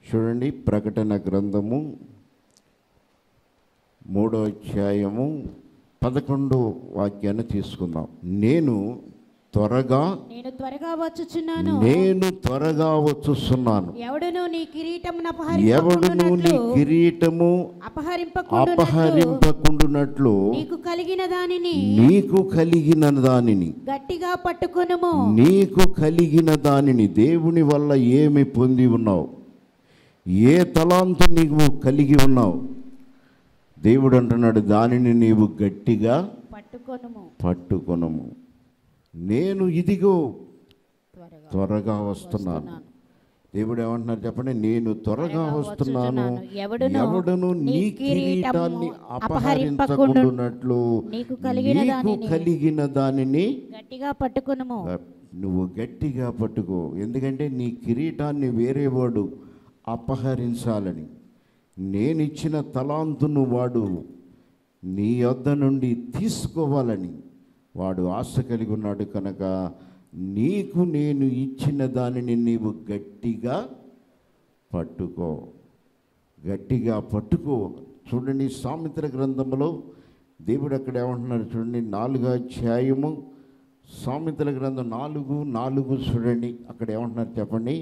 చూడండి ప్రకటన గ్రంథము మూడో అధ్యాయము పదకొండో వాక్యాన్ని తీసుకుందాం నేను త్వరగా నేను త్వరగా వచ్చుచున్నాను నేను త్వరగా వచ్చుస్తున్నాను ఎవడును నీ కిరీటమును ఎవడును నీ అపహరింపకుండునట్లు కిరీటము అపహరింపకుండునట్లు అపహరింపకుండునట్లు నీకు కలిగిన దానిని నీకు కలిగిన దానిని గట్టిగా పట్టుకొనుము నీకు కలిగిన దానిని దేవుని వల్ల ఏమి పొంది ఉన్నావు ఏ తలాంతు నీవు కలిగి ఉన్నావు దేవుడు అంటున్నాడు దానిని నీవు గట్టిగా పట్టుకొనుము పట్టుకొనము నేను ఇదిగో త్వరగా త్వరగా వస్తున్నాను దేవుడు ఏమంటున్నారు చెప్పండి నేను త్వరగా వస్తున్నాను ఎవడును ఎవడును నీ నీ కిరీటాన్ని కిరీటము అపహరించకుండునట్లు నీకు కలిగిన నీకు దానిని కలిగిన దానిని గట్టిగా పట్టుకొనుము నువ్వు గట్టిగా పట్టుకో ఎందుకంటే నీ కిరీటాన్ని వేరేవాడు అపహరించాలని నేనిచ్చిన తలాంతును వాడు నీ యొద్ద నుండి తీసుకోవాలని వాడు ఆశ కలిగి ఉన్నాడు కనుక నీకు నేను ఇచ్చిన దానిని నీవు గట్టిగా పట్టుకో గట్టిగా పట్టుకో చూడండి సామిత్ర గ్రంథంలో దేవుడు అక్కడ ఏమంటున్నారు చూడండి నాలుగో అధ్యాయము సామెతల గ్రంథం నాలుగు నాలుగు చూడండి అక్కడ ఏమంటున్నారు చెప్పండి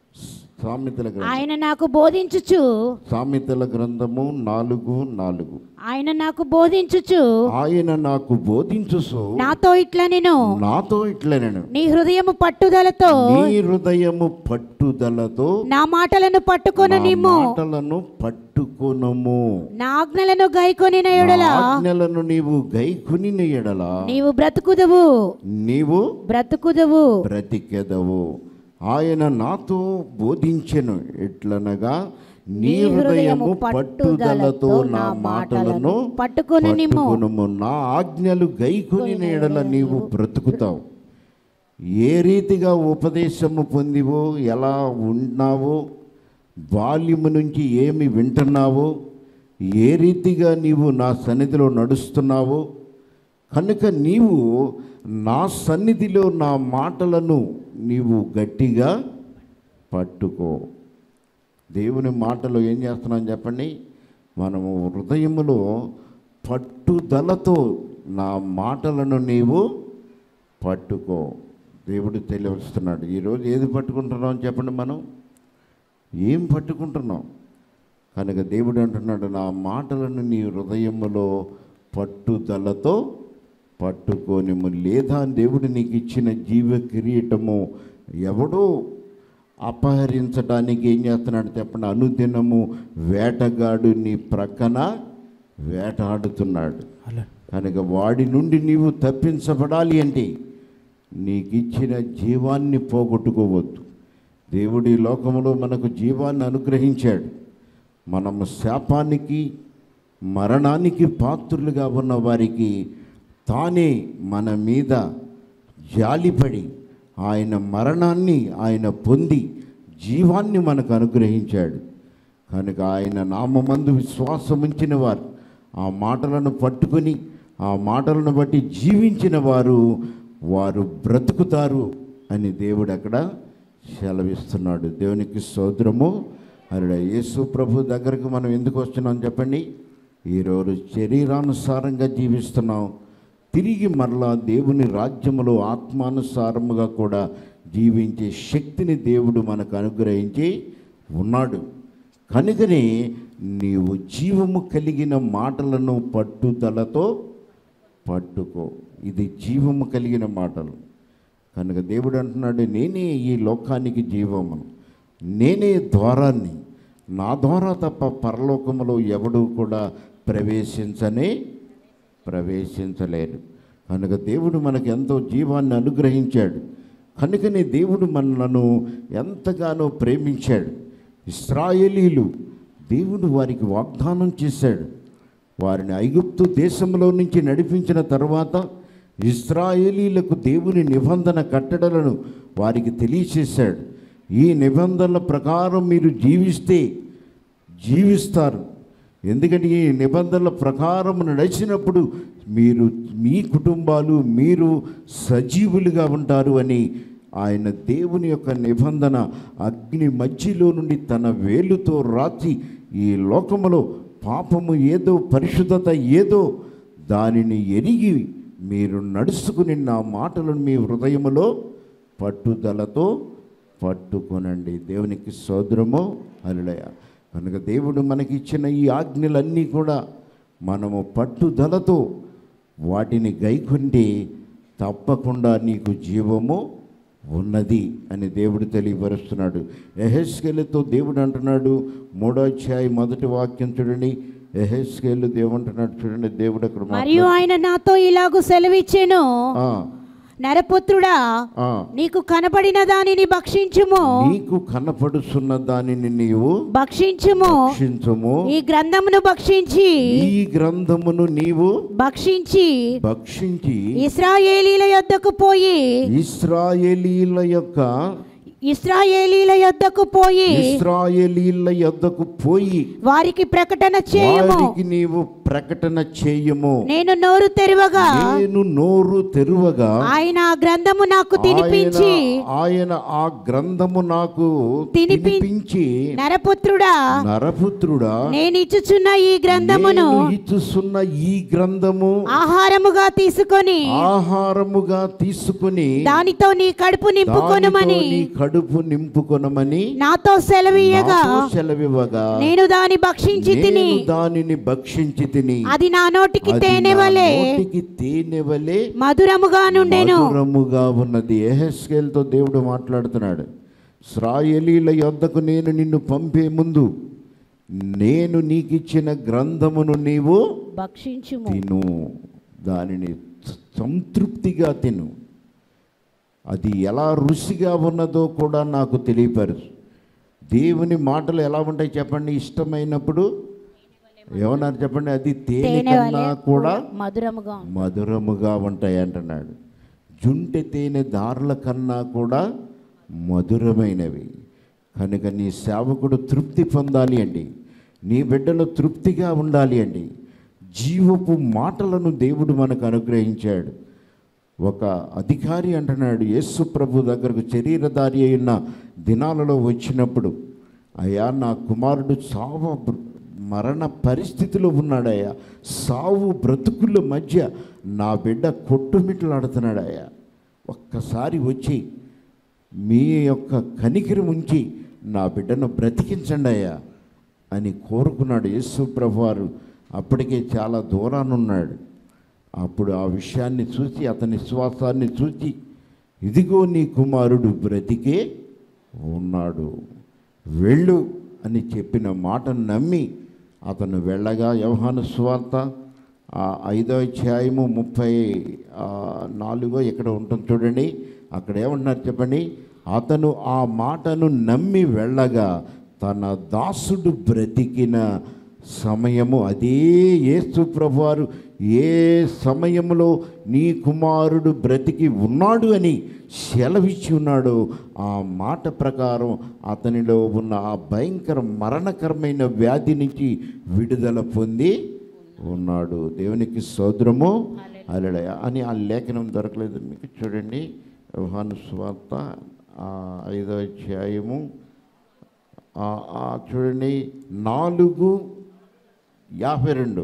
సామెతల గ్రంథం ఆయన నాకు బోధించుచు సామెతల గ్రంథము నాలుగు నాలుగు ఆయన నాకు బోధించుచు ఆయన నాకు బోధించుసు నాతో ఇట్లా నేను నాతో ఇట్లా నేను నీ హృదయము పట్టుదలతో నీ హృదయము పట్టుదలతో నా మాటలను పట్టుకొన నా నిమ్ము మాటలను పట్టుకొనుము నా ఆజ్ఞలను గైకొనిన ఎడల నా ఆజ్ఞలను నీవు గైకునిన ఎడల నీవు బ్రతుకుదువు నీవు బ్రతుకుదువు బ్రతికెదవు ఆయన నాతో బోధించెను ఎట్లనగా నీ హృదయము పట్టుదలతో నా మాటలను పట్టుకొని నిమ్ము పట్టుకొనుము నా ఆజ్ఞలు గైకొని ఎడల నీవు బ్రతుకుతావు ఏ రీతిగా ఉపదేశము పొందివో ఎలా ఉన్నావో బాల్యము నుంచి ఏమి వింటున్నావో ఏ రీతిగా నీవు నా సన్నిధిలో నడుస్తున్నావో కనుక నీవు నా సన్నిధిలో నా మాటలను నీవు గట్టిగా పట్టుకో దేవుని మాటలు ఏం చేస్తున్నాం చెప్పండి మనము హృదయములో పట్టుదలతో నా మాటలను నీవు పట్టుకో దేవుడు తెలియవస్తున్నాడు ఈరోజు ఏది పట్టుకుంటున్నాం అని చెప్పండి మనం ఏం పట్టుకుంటున్నాం కనుక దేవుడు అంటున్నాడు నా మాటలను నీ హృదయములో పట్టుదలతో పట్టుకోనిము లేదా దేవుడు నీకు ఇచ్చిన జీవ కిరీటము ఎవడో అపహరించడానికి ఏం చేస్తున్నాడు చెప్పండి అనుదినము వేటగాడు నీ ప్రక్కన వేటాడుతున్నాడు కనుక వాడి నుండి నీవు తప్పించబడాలి అంటే నీకు ఇచ్చిన జీవాన్ని పోగొట్టుకోవద్దు దేవుడి లోకములో మనకు జీవాన్ని అనుగ్రహించాడు మనము శాపానికి మరణానికి పాత్రులుగా ఉన్న వారికి తానే మన మీద జాలిపడి ఆయన మరణాన్ని ఆయన పొంది జీవాన్ని మనకు అనుగ్రహించాడు కనుక ఆయన నామందు విశ్వాసం ఉంచిన వారు ఆ మాటలను పట్టుకొని ఆ మాటలను బట్టి జీవించిన వారు వారు బ్రతుకుతారు అని దేవుడు అక్కడ సెలవిస్తున్నాడు దేవునికి సోదరము అరుడ యేసు ప్రభు దగ్గరకు మనం ఎందుకు వస్తున్నాం చెప్పండి ఈరోజు శరీరానుసారంగా జీవిస్తున్నాం తిరిగి మరలా దేవుని రాజ్యములో ఆత్మానుసారముగా కూడా జీవించే శక్తిని దేవుడు మనకు అనుగ్రహించి ఉన్నాడు కనుకనే నీవు జీవము కలిగిన మాటలను పట్టుదలతో పట్టుకో ఇది జీవము కలిగిన మాటలు కనుక దేవుడు అంటున్నాడు నేనే ఈ లోకానికి జీవమును నేనే ద్వారాన్ని నా ద్వారా తప్ప పరలోకములో ఎవడు కూడా ప్రవేశించనే ప్రవేశించలేరు కనుక దేవుడు మనకు ఎంతో జీవాన్ని అనుగ్రహించాడు కనుకనే దేవుడు మనలను ఎంతగానో ప్రేమించాడు ఇస్రాయేలీలు దేవుడు వారికి వాగ్దానం చేశాడు వారిని ఐగుప్తు దేశంలో నుంచి నడిపించిన తర్వాత ఇస్రాయేలీలకు దేవుని నిబంధన కట్టడలను వారికి తెలియచేశాడు ఈ నిబంధనల ప్రకారం మీరు జీవిస్తే జీవిస్తారు ఎందుకంటే ఈ నిబంధనల ప్రకారం నడిచినప్పుడు మీరు మీ కుటుంబాలు మీరు సజీవులుగా ఉంటారు అని ఆయన దేవుని యొక్క నిబంధన అగ్ని మధ్యలో నుండి తన వేలుతో రాచి ఈ లోకములో పాపము ఏదో పరిశుద్ధత ఏదో దానిని ఎరిగి మీరు నడుచుకుని నా మాటలను మీ హృదయములో పట్టుదలతో పట్టుకొనండి దేవునికి సోదరము అలుడయ కనుక దేవుడు మనకి ఇచ్చిన ఈ ఆజ్ఞలన్నీ కూడా మనము పట్టుదలతో వాటిని గైకొంటే తప్పకుండా నీకు జీవము ఉన్నది అని దేవుడు తెలియపరుస్తున్నాడు ఎహెస్కేలుతో దేవుడు అంటున్నాడు మూడో అధ్యాయం మొదటి వాక్యం చూడండి ఎహెస్కేలు దేవుడు అంటున్నాడు చూడండి దేవుడు అక్కడ మరియు ఆయన నాతో ఇలాగు సెలవిచ్చెను ఆ, నరపుత్రుడా ఆ. నీకు కనబడిన దానిని భక్షించుము నీకు కనపడుతున్న దానిని నీవు భక్షించుము భక్షించము ఈ గ్రంథమును భక్షించి ఈ గ్రంథమును నీవు భక్షించి భక్షించి ఇస్రాయేలీల యొద్దకు పోయి ఇస్రాయేలీల యొక్క ఇస్రాయేలీల యొద్దకు పోయి ఇస్రాయేలీల యొద్దకు పోయి వారికి ప్రకటన చేయము వారికి నీవు ప్రకటన చేయము నేను నోరు తెరవగా నేను నోరు తెరువగా ఆయన ఆ గ్రంథము నాకు తినిపించి ఆయన- ఆయన ఆ గ్రంథము నాకు తినిపి- తినిపించి నరపుత్రుడా నరపుత్రుడా నేను ఇచ్చుచున్న ఈ గ్రంథమును నేను ఇచ్చుచున్న ఈ గ్రంథము ఆహారముగా తీసుకొని ఆహారముగా తీసుకుని దానితో నీ కడుపు నింపుకొనుమని దానితో నీ కడుపు నింపుకొనమని నాతో సెలవీయగా నాతో సెలవివ్వగా నేను దాని భక్షించి తిని నేను దానిని భక్షించి తిని అది నా నోటికి అది తేనె నా వలె నోటికి తేనె వలె మధురముగా నుండెను మధురముగా ఉన్నది ఎహెస్కేల్తో దేవుడు మాట్లాడుతున్నాడు స్రాయలీల యొద్దకు నేను నిన్ను పంపే ముందు నేను నీకిచ్చిన గ్రంథమును నీవు భక్షించుము తిను దానిని సంతృప్తిగా తిను అది ఎలా రుచిగా ఉన్నదో కూడా నాకు తెలియపరచు దేవుని మాటలు ఎలా ఉంటాయి చెప్పండి ఇష్టమైనప్పుడు ఏమన్నారు చెప్పండి అది తేనె తేనె కన్నా వలె కూడా మధురముగా ఉంది. మధురముగా ఉంటాయి అంటున్నాడు జుంటె తేనె దారుల కన్నా కూడా మధురమైనవి కనుక నీ సేవకుడు తృప్తి పొందాలి అండి నీ బిడ్డలు తృప్తిగా ఉండాలి అండి జీవపు మాటలను దేవుడు మనకు అనుగ్రహించాడు ఒక అధికారి అంటున్నాడు యేసు ప్రభు దగ్గరకు శరీరధారి అయిన దినాలలో వచ్చినప్పుడు అయ్యా నా కుమారుడు చావ బ్ర- మరణ పరిస్థితిలో ఉన్నాడయ్యా సావు బ్రతుకుల మధ్య నా బిడ్డ కొట్టుమిట్లాడుతున్నాడయ్యా ఒక్కసారి వచ్చి మీ యొక్క కనికిరం ఉంచి నా బిడ్డను బ్రతికించండి అయ్యా అని కోరుకున్నాడు యేసు ప్రభువారు అప్పటికే చాలా దూరాన ఉన్నాడు అప్పుడు ఆ విషయాన్ని చూసి అతని విశ్వాసాన్ని చూసి ఇదిగో నీ కుమారుడు బ్రతికే ఉన్నాడు వెళ్ళు అని చెప్పిన మాటను నమ్మి అతను వెళ్ళగా యోహాను సువార్త ఆ ఐదో అధ్యాయము ముప్పై ఆ, నాలుగో ఇక్కడ ఉంటుంది చూడండి అక్కడ ఏమంటున్నారు చెప్పండి అతను ఆ మాటను నమ్మి వెళ్ళగా తన దాసుడు బ్రతికిన సమయము అదే యేసు ప్రభువారు ఏ సమయంలో నీ కుమారుడు బ్రతికి ఉన్నాడు అని సెలవిచ్చి ఉన్నాడో ఆ మాట ప్రకారం అతనిలో ఉన్న ఆ భయంకర మరణకరమైన వ్యాధి నుంచి విడుదల పొంది ఉన్నాడు దేవునికి సోదరము అలడయ అని ఆ లేఖనం దొరకలేదు మీకు చూడండి యోహాను స్వార్త ఆ ఐదో అధ్యాయము ఆ, ఆ, చూడండి నాలుగు యాభై రెండు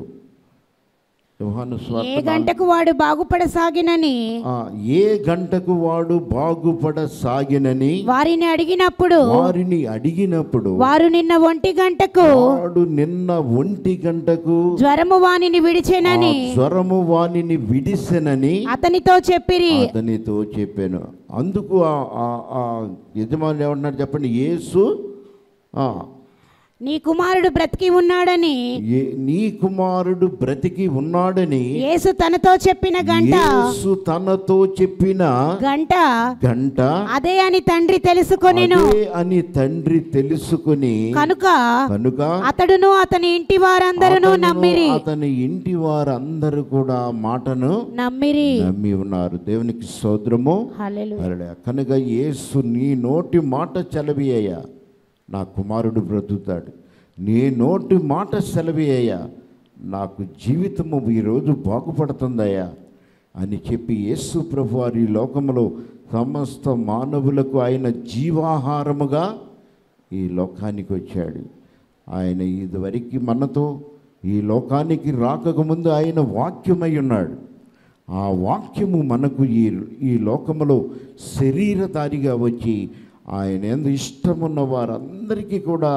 యోహాను ఏ స్వార్త నాలుగు- గంటకు వాడు బాగుపడసాగినని ఆ, ఏ గంటకు వాడు బాగుపడ సాగినని వారిని అడిగినప్పుడు వారిని అడిగినప్పుడు వారు నిన్న ఒంటి గంటకు వాడు నిన్న ఒంటి గంటకు జ్వరము వానిని ఆ విడిచెనని జ్వరము వానిని విడిసెనని అతనితో చెప్పిరి అతనితో చెప్పాను అందుకు ఆ- ఆ- ఆ యజమానులు ఏమన్నారు చెప్పండి యేసు ఆ, నీ కుమారుడు బ్రతికి ఉన్నాడని ఏ- నీ కుమారుడు బ్రతికి ఉన్నాడని యేసు తనతో చెప్పిన గంట యేసు తనతో చెప్పిన గంట గంట అదే అని తండ్రి తెలుసుకొనెను అదే అని తండ్రి తెలుసుకుని కనుక కనుక అతడును అతని ఇంటి వారందరూ అతనును, నమ్మిరి అతని ఇంటి వారందరూ కూడా ఆ మాటను నమ్మిరి నమ్మి ఉన్నారు దేవునికి సోదరము హల్లెలూయా. హల్లెలూయా. కనుక యేసు నీ నోటి మాట సెలవి అయ్యా నా కుమారుడు బ్రతుకుతాడు నీ నోటి మాట సెలవి అయ్యా నాకు జీవితము ఈరోజు బాగుపడుతుందయ్యా అని చెప్పి యేసు ప్రభు వారి లోకములో సమస్త మానవులకు ఆయన జీవాహారముగా ఈ లోకానికి వచ్చాడు ఆయన ఇదివరకు మనతో ఈ లోకానికి రాకముందు ఆయన వాక్యమై ఉన్నాడు ఆ వాక్యము మనకు ఈ ఈ లోకములో శరీరధారిగా వచ్చి ఆయన ఎందు ఇష్టమున్న వారందరికీ కూడా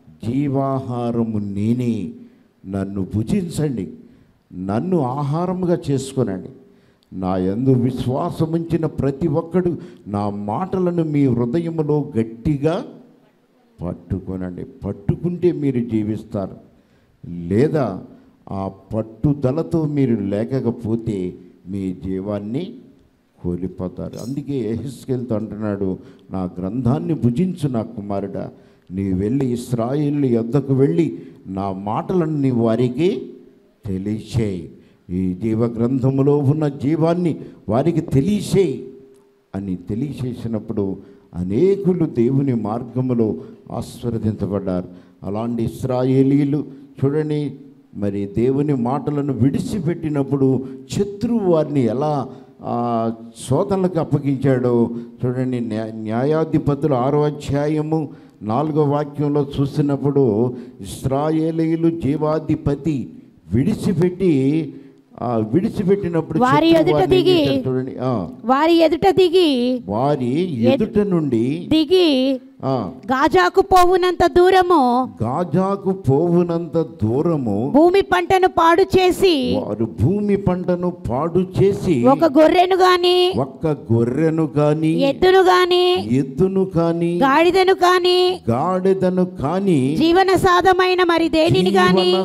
జీవాహారము నేనే నన్ను భుజించండి నన్ను ఆహారముగా చేసుకొనండి నా యందు విశ్వాసముంచిన ప్రతి ఒక్కడు నా మాటలను మీ హృదయములో గట్టిగా పట్టుకొనండి పట్టుకుంటే మీరు జీవిస్తారు లేదా ఆ పట్టుదలతో మీరు లేకపోతే మీ జీవాన్ని కోల్పోతారు అందుకే ఎహెస్కెళ్తూ అంటున్నాడు నా గ్రంథాన్ని భుజించు నా కుమారుడా నీ వెళ్ళి ఇస్రాయిల్ యొద్దకు వెళ్ళి నా మాటలను నీ వారికి తెలియచేయి ఈ జీవ గ్రంథములో ఉన్న జీవాన్ని వారికి తెలియచేయి అని తెలియచేసినప్పుడు అనేకులు దేవుని మార్గములో ఆస్వాదించబడ్డారు అలాంటి ఇస్రాయేలీలు చూడండి మరి దేవుని మాటలను విడిచిపెట్టినప్పుడు శత్రువు వారిని ఎలా ఆ, శోధనలకు అప్పగించాడో చూడండి న్యా న్యాయాధిపతులు ఆరో అధ్యాయము నాలుగో వాక్యంలో చూసినప్పుడు ఇస్రాయేలీలు జీవాధిపతి విడిచిపెట్టి ఆ, విడిచిపెట్టినప్పుడు వారి శత్రువు ఎదుట వారిని ఏం దిగి చేశాడు చూడండి ఆ, వారి ఎదుట దిగి వారి ఎదుట నుండి దిగి ఆ, గాజాకు పోవునంత దూరము గాజాకు పోవునంత దూరము భూమి పంటను పాడు చేసి వారు భూమి పంటను పాడు చేసి ఒక గొర్రెను గాని ఒక్క గొర్రెను కాని ఎద్దును గాని ఎద్దును కాని గాడిదను కాని గాడిదను కాని జీవన సాధమైన మరి దేనిని గాని జీవన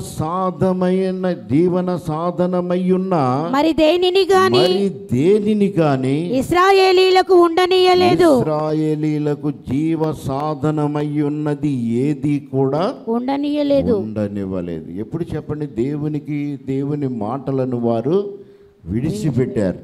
సాధమైన జీవన సాధనమయ్యున్న మరి దేనిని గాని మరి దేనిని కాని ఇస్రాయేలీలకు ఉండనీయలేదు ఇస్రాయేలీలకు జీవ సాధనమయ్యున్నది ఏది కూడా ఉండనీయలేదు ఉండనివ్వలేదు ఎప్పుడు చెప్పండి దేవునికి దేవుని మాటలను వారు విడిచిపెట్టారు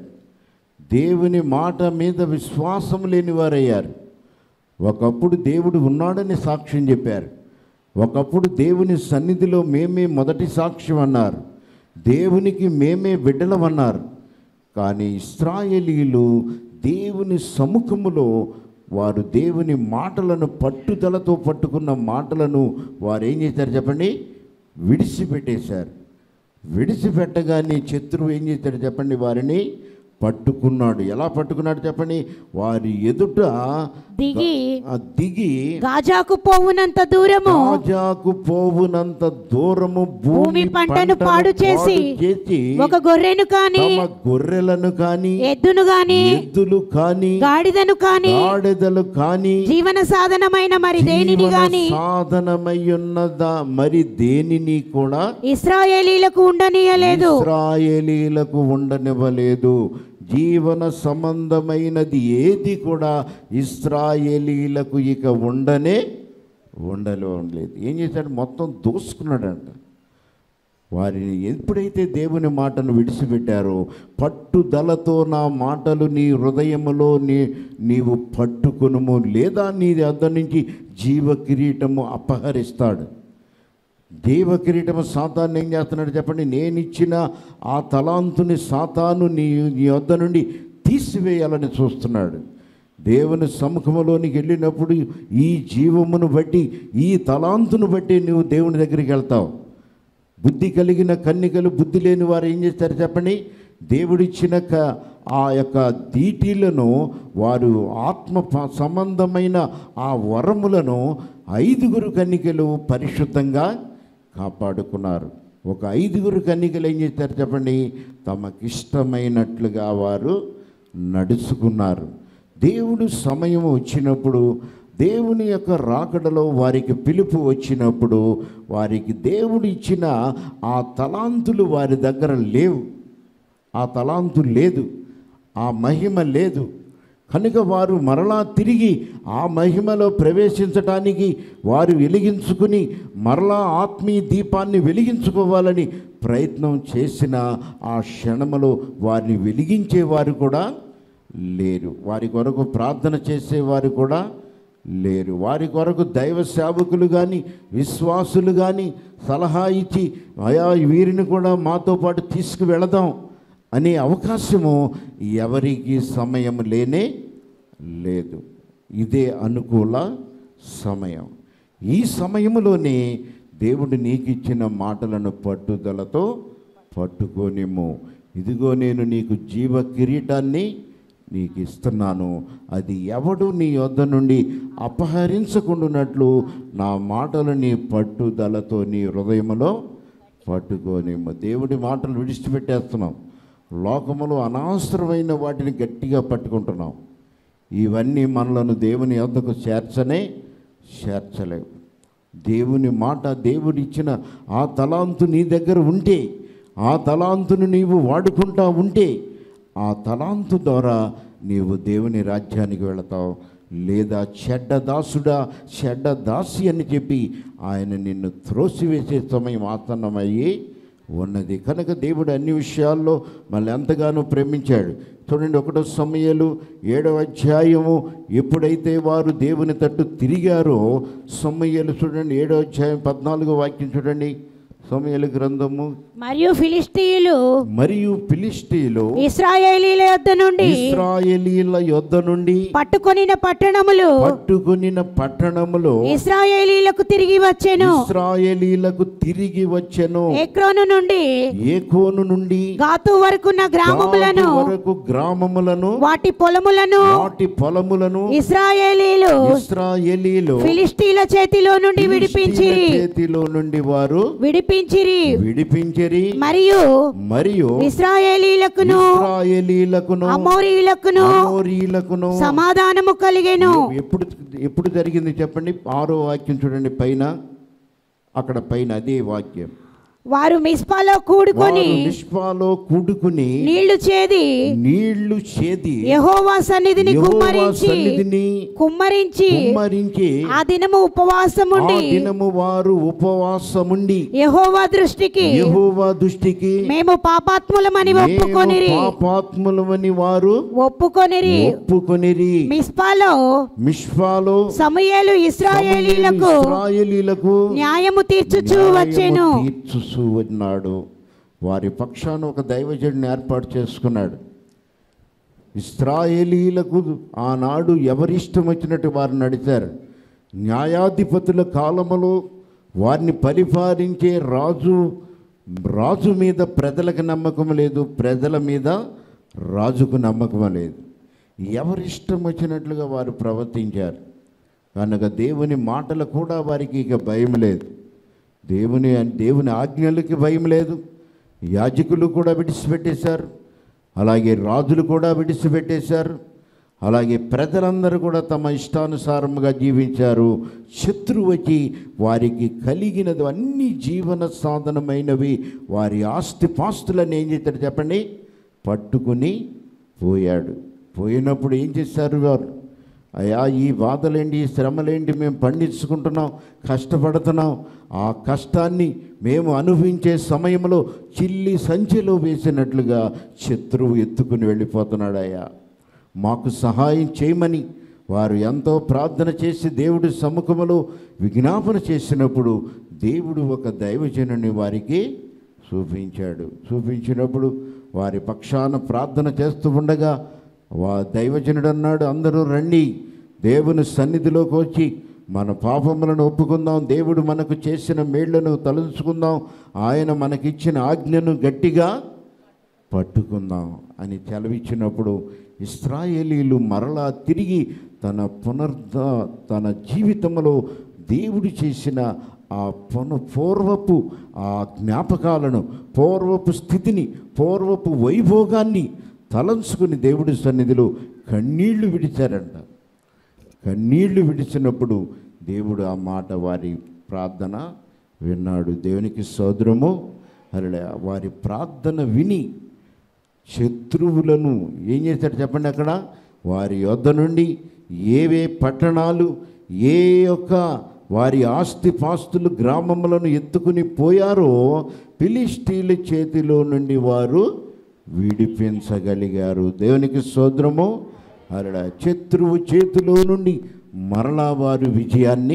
దేవుని మాట మీద విశ్వాసం లేని వారయ్యారు ఒకప్పుడు దేవుడు ఉన్నాడని సాక్ష్యం చెప్పారు ఒకప్పుడు దేవుని సన్నిధిలో మేమే మొదటి సాక్ష్యం అన్నారు దేవునికి మేమే బిడ్డలమన్నారు కానీ ఇస్రాయేలీలు దేవుని సముఖములో వారు దేవుని మాటలను పట్టుదలతో పట్టుకున్న మాటలను వారు ఏం చేశారు చెప్పండి విడిచిపెట్టేశారు విడిచిపెట్టగానే శత్రువు ఏం చేశాడు చెప్పండి వారిని పట్టుకున్నాడు ఎలా పట్టుకున్నాడు చెప్పండి వారి ఎదుట దిగి ఆ దిగి గాజాకు పోవునంత దూరము రాజాకు పోవునంత దూరము భూమి పంటను పాడు చేసి చేసి ఒక గొర్రెను కాని తమ గొర్రెలను కాని ఎద్దును గాని ఎద్దులు కాని గాడిదను కాని గాడిదలు కాని జీవన సాధనమైన మరి దేనిని జీవన గాని సాధనమయ్యున్నదా మరి దేనిని కూడా ఇస్రాయేలీలకు ఉండనీయలేదు ఇస్రాయేలీలకు ఉండనివ్వలేదు జీవన సంబంధమైనది ఏది కూడా ఇస్రాయేలీలకు ఇక ఉండనే ఉండలో ఉండలేదు ఏం చేశాడు మొత్తం దోసుకున్నాడంట వారిని ఎప్పుడైతే దేవుని మాటను విడిచిపెట్టారో పట్టుదలతో నా మాటలు నీ హృదయములో నీ నీవు పట్టుకునుము లేదా నీ వద్ద నుంచి జీవ కిరీటము అపహరిస్తాడు దేవ కిరీటము సాతాన్ని ఏం చేస్తున్నాడు చెప్పండి నేను ఇచ్చిన ఆ తలాంతుని సాతాను నీ నీ వద్ద నుండి తీసివేయాలని చూస్తున్నాడు దేవుని సముఖములోనికి వెళ్ళినప్పుడు ఈ జీవమును బట్టి ఈ తలాంతును బట్టి నువ్వు దేవుని దగ్గరికి వెళ్తావు బుద్ధి కలిగిన కన్నికలు బుద్ధి లేని వారు ఏం చేస్తారు చెప్పండి దేవుడిచ్చిన క ఆ యొక్క దీటీలను వారు ఆత్మ ప- సంబంధమైన ఆ వరములను ఐదుగురు కన్నికలు పరిశుద్ధంగా కాపాడుకున్నారు ఒక ఐదుగురు కన్నికలు ఏం చేస్తారు చెప్పండి తమకిష్టమైనట్లుగా వారు నడుచుకున్నారు దేవుడు సమయం వచ్చినప్పుడు దేవుని యొక్క రాకడలో వారికి పిలుపు వచ్చినప్పుడు వారికి దేవుడు ఇచ్చిన ఆ తలాంతులు వారి దగ్గర లేవు ఆ తలాంతు లేదు ఆ మహిమ లేదు కనుక వారు మరలా తిరిగి ఆ మహిమలో ప్రవేశించటానికి వారు వెలిగించుకుని మరలా ఆత్మీయ దీపాన్ని వెలిగించుకోవాలని ప్రయత్నం చేసిన ఆ క్షణములో వారిని వెలిగించేవారు కూడా లేరు వారి కొరకు ప్రార్థన చేసేవారు కూడా లేరు వారి కొరకు దైవ సేవకులు కానీ విశ్వాసులు కానీ సలహా ఇచ్చి అయా వీరిని కూడా మాతో పాటు తీసుకువెళదాం అనే అవకాశము ఎవరికి సమయం లేనే లేదు ఇదే అనుకూల సమయం ఈ సమయంలోనే దేవుడు నీకు ఇచ్చిన మాటలను పట్టుదలతో పట్టుకోనిము ఇదిగో నేను నీకు జీవ కిరీటాన్ని నీకు ఇస్తున్నాను అది ఎవడు నీ యొద్ద నుండి అపహరించకుండానట్లు నా మాటలు నీ పట్టుదలతో నీ హృదయములో పట్టుకోనిమ్ము దేవుడి మాటలు విడిచిపెట్టేస్తున్నాం లోకములో అనవసరమైన వాటిని గట్టిగా పట్టుకుంటున్నాం ఇవన్నీ మనలను దేవుని యొద్దకు చేర్చనే చేర్చలేవు దేవుని మాట దేవుడిచ్చిన ఆ తలాంతు నీ దగ్గర ఉంటే ఆ తలాంతును నీవు వాడుకుంటా ఉంటే ఆ తలాంతు ద్వారా నీవు దేవుని రాజ్యానికి వెళతావు లేదా చెడ్డ దాసుడా చెడ్డ దాసి అని చెప్పి ఆయన నిన్ను త్రోసివేసే సమయం ఆసన్నమయ్యి ఉన్నది కనుక దేవుడు అన్ని విషయాల్లో మళ్ళీ ఎంతగానో ప్రేమించాడు చూడండి ఒకటో సమయాలు ఏడవ అధ్యాయము ఎప్పుడైతే వారు దేవుని తట్టు తిరిగారో సమయాలు చూడండి ఏడవ అధ్యాయం పద్నాలుగో వాక్యం చూడండి సమయాల గ్రంథము మరియు ఫిలిస్తీయులు మరియు ఫిలిస్తీన్లు ఇస్రాయేలీల యొద్ద నుండి ఇస్రాయేలీల యొద్ద నుండి పట్టుకొనిన పట్టణములు పట్టుకునిన పట్టణములో ఇస్రాయేలీలకు తిరిగి వచ్చెను ఇస్రాయేలీలకు తిరిగి వచ్చెను ఎక్రోను నుండి ఏకోను నుండి గాతు వరకున్న గ్రామములను గాదు వరకు గ్రామములను వాటి పొలములను వాటి పొలములను ఇస్రాయేలీలు ఇస్రాయేలీలు ఫిలిస్తీన్ల చేతిలో నుండి ఫిలిష్తీయుల విడిపించిరి చేతిలో నుండి వారు విడిపించిరి విడిపించరి మరియు మరియు ఇస్రాయేలీలకును ఇస్రాయేలీలకును అమోరీయులకును అమోరీయులకును సమాధానము కలిగెను ఎప్పుడు ఎప్పుడు జరిగింది చెప్పండి ఆరో వాక్యం చూడండి పైన అక్కడ పైన అదే వాక్యం వారు మిస్పాలో కూడుకొని వారు నిష్పాలో కూడుకుని నీళ్లు చేది నీళ్లు చేది యెహోవా సన్నిధిని యెహోవా కుమ్మరించి సన్నిధిని కుమ్మరించి కుమ్మరించి ఆ దినము ఆ ఉపవాసముండి దినము వారు ఉపవాసముండి యెహోవా దృష్టికి యెహోవా దృష్టికి మేము పాపాత్ములమని మేము ఒప్పుకొనిరి పాపాత్ములమని వారు ఒప్పుకొనిరి ఒప్పుకొనిరి మిస్పాలో మిష్పాలో సమయేలు ఇస్రాయేలీలకు ఇస్రాయేలీలకు న్యాయము తీర్చుచూ న్యాయము వచ్చెను తీర్చుచూ ఉన్నాడు వారి పక్షాన ఒక దైవజనుని ఏర్పాటు చేసుకున్నాడు ఇస్రాయేలీలకు ఆనాడు ఎవరిష్టం వచ్చినట్టు వారు నడిచారు న్యాయాధిపతుల కాలములో వారిని పరిపాలించే రాజు రాజు మీద ప్రజలకు నమ్మకం లేదు ప్రజల మీద రాజుకు నమ్మకం లేదు ఎవరిష్టం వచ్చినట్లుగా వారు ప్రవర్తించారు కనుక దేవుని మాటలు కూడా వారికి ఇక భయం లేదు దేవుని దేవుని ఆజ్ఞలకి భయం లేదు యాజకులు కూడా విడిచిపెట్టేశారు అలాగే రాజులు కూడా విడిచిపెట్టేశారు అలాగే ప్రజలందరూ కూడా తమ ఇష్టానుసారముగా జీవించారు శత్రువు వచ్చి వారికి కలిగినది అన్ని జీవన సాధనమైనవి వారి ఆస్తి పాస్తులను ఏం చేశాడు చెప్పండి పట్టుకుని పోయాడు పోయినప్పుడు ఏం చేశారు వారు అయ్యా ఈ బాధలేంటి ఈ శ్రమలేంటి మేము పండించుకుంటున్నాం కష్టపడుతున్నాం ఆ కష్టాన్ని మేము అనుభవించే సమయంలో చిల్లి సంచిలో వేసినట్లుగా శత్రువు ఎత్తుకుని వెళ్ళిపోతున్నాడు అయ్యా మాకు సహాయం చేయమని వారు ఎంతో ప్రార్థన చేసి దేవుడి సముఖములో విజ్ఞాపన చేసినప్పుడు దేవుడు ఒక దైవజనుని వారికి చూపించాడు చూపించినప్పుడు వారి పక్షాన ప్రార్థన చేస్తూ ఉండగా వా దైవజనుడు అన్నాడు అందరూ రండి దేవుని సన్నిధిలోకి వచ్చి మన పాపములను ఒప్పుకుందాం దేవుడు మనకు చేసిన మేళ్లను తలుచుకుందాం ఆయన మనకిచ్చిన ఆజ్ఞను గట్టిగా పట్టుకుందాం అని సెలవిచ్చినప్పుడు ఇస్రాయేలీలు మరలా తిరిగి తన పునర్ధ తన జీవితంలో దేవుడు చేసిన ఆ పున పూర్వపు ఆ జ్ఞాపకాలను పూర్వపు స్థితిని పూర్వపు వైభోగాన్ని తలంచుకుని దేవుడి సన్నిధిలో కన్నీళ్లు విడిచారంట కన్నీళ్లు విడిచినప్పుడు దేవుడు ఆ మాట వారి ప్రార్థన విన్నాడు దేవునికి సోదరము అలా వారి ప్రార్థన విని శత్రువులను ఏం చేశాడు చెప్పండి అక్కడ వారి యొద్ద నుండి ఏవే పట్టణాలు ఏ యొక్క వారి ఆస్తి పాస్తులు గ్రామములను ఎత్తుకుని పోయారో ఫిలిస్టీల చేతిలో నుండి వారు విడిపించగలిగారు దేవునికి సోదరము అలా శత్రువు చేతిలో నుండి మరలా వారు విజయాన్ని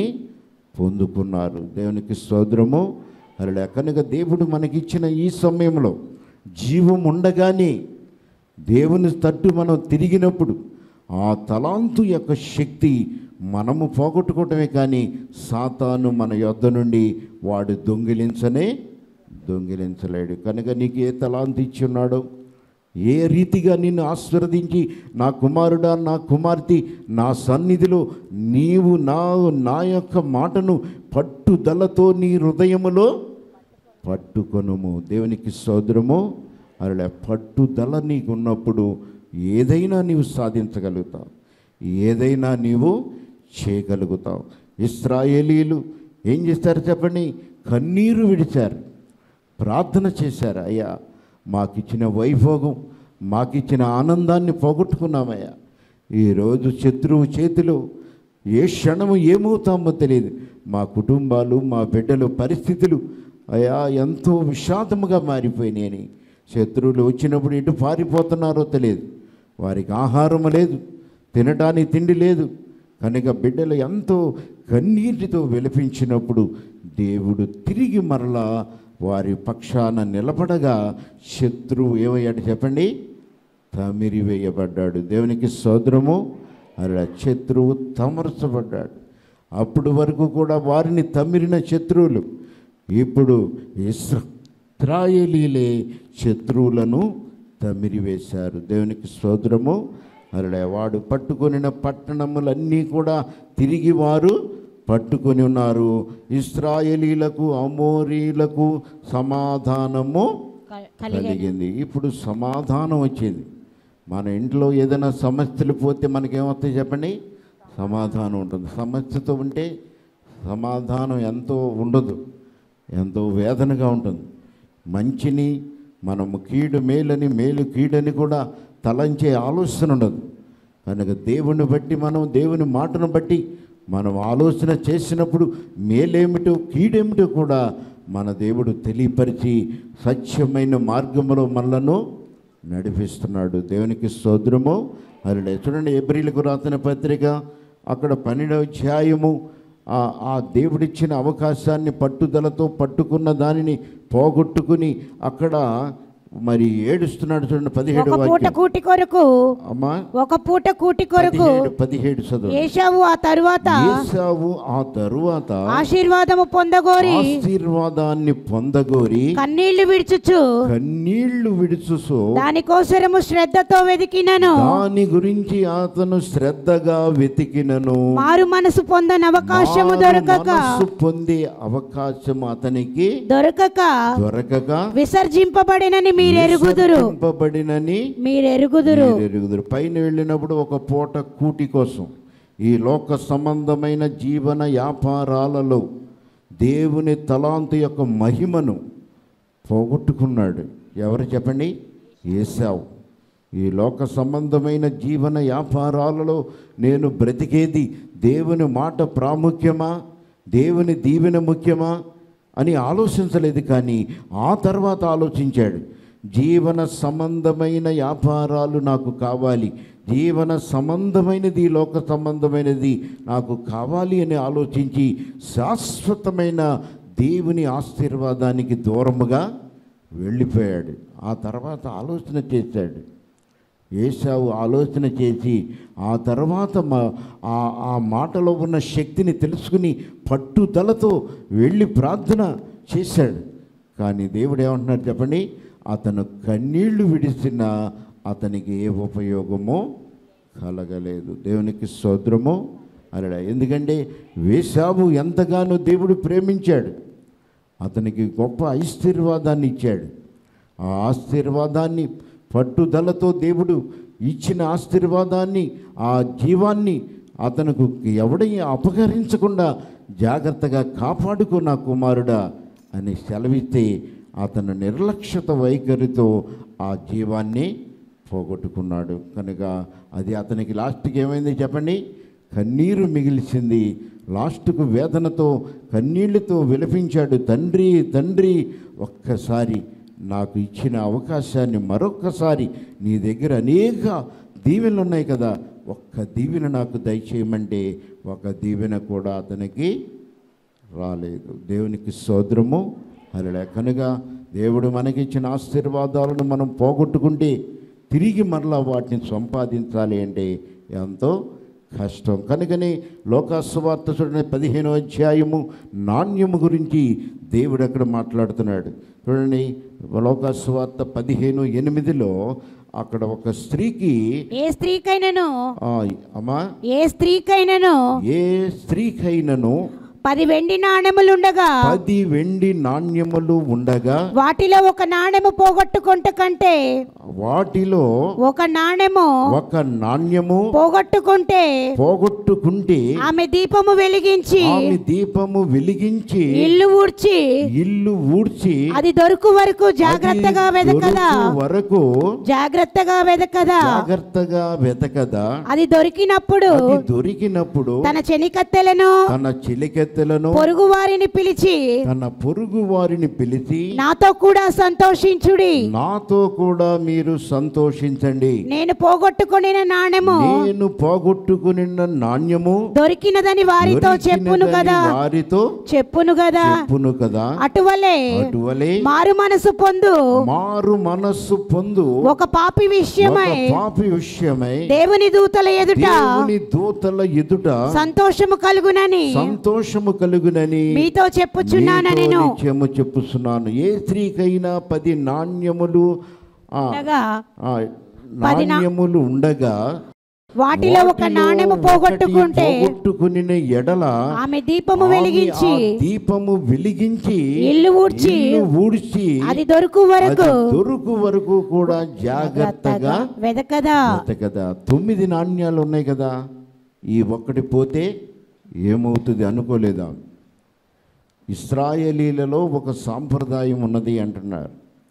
పొందుకున్నారు దేవునికి స్తోత్రము అలా కనుక దేవుడు మనకిచ్చిన ఈ సమయంలో జీవం ఉండగానే దేవుని తట్టు మనం తిరిగినప్పుడు ఆ తలాంతు యొక్క శక్తి మనము పోగొట్టుకోవటమే కానీ సాతాను మన యొద్ద నుండి వాడు దొంగిలించనే దొంగిలించలేడు కనుక నీకు ఏ తలాంతు ఇచ్చి ఉన్నాడో ఏ రీతిగా నిన్ను ఆశీర్వదించి నా కుమారుడా నా కుమార్తె నా సన్నిధిలో నీవు నా నా యొక్క మాటను పట్టుదలతో నీ హృదయములో పట్టుకొనుము దేవునికి సోదరము అలా పట్టుదల నీకు ఉన్నప్పుడు ఏదైనా నీవు సాధించగలుగుతావు ఏదైనా నీవు చేయగలుగుతావు ఇస్రాయేలీలు ఏం చేస్తారు చెప్పండి కన్నీరు విడిచారు ప్రార్థన చేశారు అయ్యా మాకిచ్చిన వైభోగం మాకిచ్చిన ఆనందాన్ని పోగొట్టుకున్నామయ్యా ఈరోజు శత్రువు చేతిలో ఏ క్షణము ఏమవుతామో తెలియదు మా కుటుంబాలు మా బిడ్డల పరిస్థితులు అయా ఎంతో విషాదముగా మారిపోయినాయని శత్రువులు వచ్చినప్పుడు ఎటు పారిపోతున్నారో తెలియదు వారికి ఆహారం లేదు తినడానికి తిండి లేదు కనుక బిడ్డలు ఎంతో కన్నీటితో విలపించినప్పుడు దేవుడు తిరిగి మరలా వారి పక్షాన నిలబడగా శత్రువు ఏమయ్యాడు చెప్పండి తమిరి వేయబడ్డాడు దేవునికి సోదరము అలా శత్రువు తమర్చబడ్డాడు అప్పుడు వరకు కూడా వారిని తమిరిన శత్రువులు ఇప్పుడు ఇస్రాయేలీలే శత్రువులను తమిరివేశారు దేవునికి సోదరము అలా వాడు పట్టుకొనిన పట్టణములన్నీ కూడా తిరిగి వారు పట్టుకొని ఉన్నారు ఇస్రాయేలీలకు అమోరీలకు సమాధానము కలిగింది ఇప్పుడు సమాధానం వచ్చింది మన ఇంట్లో ఏదైనా సమస్యలు పోతే మనకేమవుతాయి చెప్పండి సమాధానం ఉంటుంది సమస్యతో ఉంటే సమాధానం ఎంతో ఉండదు ఎంతో వేదనగా ఉంటుంది మంచిని మనము కీడు మేలని మేలు కీడని కూడా తలంచే ఆలోచన ఉండదు కనుక దేవుని బట్టి మనం దేవుని మాటను బట్టి మనం ఆలోచన చేసినప్పుడు మేలేమిటో కీడేమిటో కూడా మన దేవుడు తెలియపరిచి సత్యమైన మార్గంలో మనలను నడిపిస్తున్నాడు దేవునికి స్తోత్రము అలా చూడండి ఎబ్రిలకు రాసిన పత్రిక అక్కడ పన్నెండవ అధ్యాయము ఆ ఆ దేవుడిచ్చిన అవకాశాన్ని పట్టుదలతో పట్టుకున్న దానిని పోగొట్టుకుని అక్కడ మరి ఏడుస్తున్నాడు చూడండి పదిహేడు ఒక పూట వాక్యం కూటి కొరకు అమ్మా ఒక పూట కూటి కొరకు పదిహేడు పదిహేడు చదువు ఏషావు ఆ తరువాత ఏసావు ఆ తరువాత ఆశీర్వాదము పొందగోరి ఆశీర్వాదాన్ని పొందగోరి కన్నీళ్లు విడుచుచు కన్నీళ్లు విడుచుసో దానికోసరము శ్రద్ధతో వెతికినను దాని గురించి అతను శ్రద్ధగా వెతికినను మారు మనసు పొందని అవకాశము మారు దొరకక మనస్సు పొందే అవకాశం అతనికి దొరకక దొరకక విసర్జింపబడినని మీరెరుగుదురు విసర్జింపబడినని మీరెరుగుదురు మీరు ఎరుగుదురు పైన వెళ్ళినప్పుడు ఒక పూట కూటి కోసం ఈ లోక సంబంధమైన జీవన వ్యాపారాలలో దేవుని తలాంతు యొక్క మహిమను పోగొట్టుకున్నాడు ఎవరు చెప్పండి ఏసావు ఈ లోక సంబంధమైన జీవన వ్యాపారాలలో నేను బ్రతికేది దేవుని మాట ప్రాముఖ్యమా దేవుని దీవెన ముఖ్యమా అని ఆలోచించలేదు కానీ ఆ తర్వాత ఆలోచించాడు జీవన సంబంధమైన వ్యాపారాలు నాకు కావాలి జీవన సంబంధమైనది లోక సంబంధమైనది నాకు కావాలి అని ఆలోచించి శాశ్వతమైన దేవుని ఆశీర్వాదానికి దూరముగా వెళ్ళిపోయాడు ఆ తర్వాత ఆలోచన చేశాడు ఏసావు ఆలోచన చేసి ఆ తర్వాత మా ఆ ఆ మాటలో ఉన్న శక్తిని తెలుసుకుని పట్టుదలతో వెళ్ళి ప్రార్థన చేశాడు కానీ దేవుడు ఏమంటున్నాడు చెప్పండి అతను కన్నీళ్లు విడిచిన అతనికి ఏ ఉపయోగమో కలగలేదు దేవునికి సోద్రము అలా ఎందుకంటే వేసావు ఎంతగానో దేవుడు ప్రేమించాడు అతనికి గొప్ప ఆశీర్వాదాన్ని ఇచ్చాడు ఆ ఆశీర్వాదాన్ని పట్టుదలతో దేవుడు ఇచ్చిన ఆశీర్వాదాన్ని ఆ జీవాన్ని అతనుకు ఎవడై అపహరించకుండా జాగ్రత్తగా కాపాడుకో నా కుమారుడా అని సెలవిస్తే అతను నిర్లక్ష్యత వైఖరితో ఆ జీవాన్ని పోగొట్టుకున్నాడు కనుక అది అతనికి లాస్ట్కి ఏమైంది చెప్పండి కన్నీరు మిగిల్చింది లాస్ట్కు వేదనతో కన్నీళ్లతో విలపించాడు తండ్రి తండ్రి ఒక్కసారి నాకు ఇచ్చిన అవకాశాన్ని మరొక్కసారి నీ దగ్గర అనేక దీవెనలు ఉన్నాయి కదా ఒక్క దీవెన నాకు దయచేయమంటే ఒక దీవెన కూడా అతనికి రాలేదు దేవునికి సోదరము అలా కనుక దేవుడు మనకిచ్చిన ఆశీర్వాదాలను మనం పోగొట్టుకుంటే తిరిగి మరలా వాటిని సంపాదించాలి అంటే ఎంతో కష్టం కనుకనే లోకాసువార్త చూడండి పదిహేనో అధ్యాయము నాణ్యము గురించి దేవుడు అక్కడ మాట్లాడుతున్నాడు చూడండి లోకాసువార్త పదిహేను ఎనిమిదిలో అక్కడ ఒక స్త్రీకి ఏ స్త్రీకైనను ఆ, అమ్మా ఏ స్త్రీకైనను ఏ స్త్రీకైనను పది వెండి నాణెములుండగా పది వెండి నాణ్యములు ఉండగా వాటిలో ఒక నాణెము పోగొట్టుకుంట కంటే వాటిలో ఒక నాణెము ఒక నాణ్యము పోగొట్టుకుంటే పోగొట్టుకుంటే ఆమె దీపము వెలిగించి ఆమె దీపము వెలిగించి ఇల్లు ఊడ్చి ఇల్లు ఊడ్చి అది దొరుకు వరకు జాగ్రత్తగా అది వెదకదా దొరుకు వరకు జాగ్రత్తగా వెదకదా జాగ్రత్తగా వెతకదా అది దొరికినప్పుడు అది దొరికినప్పుడు తన చెనికత్తెలను తన చిలికెత్తెలను పొరుగు వారిని పిలిచి తన పొరుగు వారిని పిలిచి నాతో కూడా సంతోషించుడి నాతో కూడా మీరు సంతోషించండి నేను పోగొట్టుకుని నాణెము నేను పోగొట్టుకుని నాణ్యము దొరికినదని వారితో చెప్పును దొరికినదని కదా వారితో చెప్పును కదా చెప్పును కదా అటువలే అటువలే మారు మనసు పొందు మారు మనస్సు పొందు ఒక పాపి ఒక విషయమై పాపి విషయమై దేవుని దూతల ఎదుట దేవుని దూతల ఎదుట సంతోషము కలుగునని సంతోషము కలుగునని మీతో చెప్పుచున్నాను మీతో నేను నిత్యము చెప్పుచున్నాను ఏ స్త్రీకైనా పది నాణ్యములు ఆ, ఉండగా ఆ, పది నా- నాణ్యములు ఉండగా వాటిలో ఒక వాటిలో నాణెము ఒకటి పోగొట్టుకుంటే పోగొట్టుకుని ఎడల ఆమె దీపము ఆమె వెలిగించి ఆ దీపము వెలిగించి ఇల్లు ఊడ్చి ఇల్లు ఊడ్చి అది దొరుకు వరకు అది దొరుకు వరకు కూడా జాగ్రత్తగా వెదకదా కదా తొమ్మిది నాణ్యాలు ఉన్నాయి కదా ఈ ఒక్కటి పోతే ఏమవుతుంది అనుకోలేదా ఇస్రాయేలీలలో ఒక సాంప్రదాయం ఉన్నది అంటున్నారు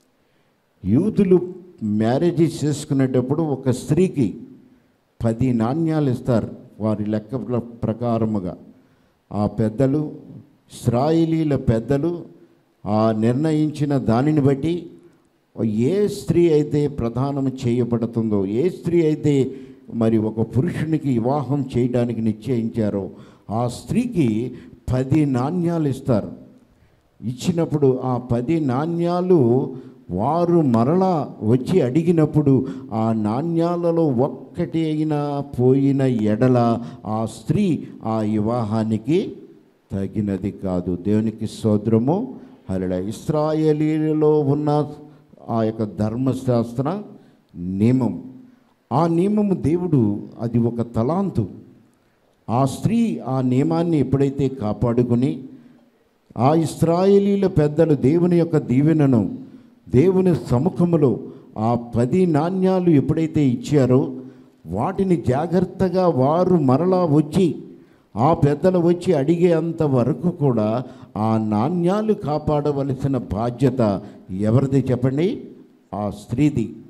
యూదులు మ్యారేజ్ చేసుకునేటప్పుడు ఒక స్త్రీకి పది నాణ్యాలు ఇస్తారు వారి లెక్క ప్ర- ప్రకారముగా ఆ పెద్దలు ఇస్రాయేలీల పెద్దలు ఆ నిర్ణయించిన దానిని బట్టి ఏ స్త్రీ అయితే ప్రధానం చేయబడుతుందో ఏ స్త్రీ అయితే మరి ఒక పురుషునికి వివాహం చేయడానికి నిశ్చయించారో ఆ స్త్రీకి పది నాణ్యాలు ఇస్తారు ఇచ్చినప్పుడు ఆ పది నాణ్యాలు వారు మరలా వచ్చి అడిగినప్పుడు ఆ నాణ్యాలలో ఒక్కటి అయినా పోయిన ఎడల ఆ స్త్రీ ఆ వివాహానికి తగినది కాదు దేవునికి సోదరము అలా ఇస్రాయేలీలో ఉన్న ఆ యొక్క ధర్మశాస్త్ర నియమం ఆ నియమము దేవుడు అది ఒక తలాంతు ఆ స్త్రీ ఆ నియమాన్ని ఎప్పుడైతే కాపాడుకుని ఆ ఇస్రాయేలీల పెద్దలు దేవుని యొక్క దీవెనను దేవుని సముఖములో ఆ పది నాణ్యాలు ఎప్పుడైతే ఇచ్చారో వాటిని జాగ్రత్తగా వారు మరలా వచ్చి ఆ పెద్దలు వచ్చి అడిగేంత వరకు కూడా ఆ నాణ్యాలు కాపాడవలసిన బాధ్యత ఎవరిది చెప్పండి ఆ స్త్రీది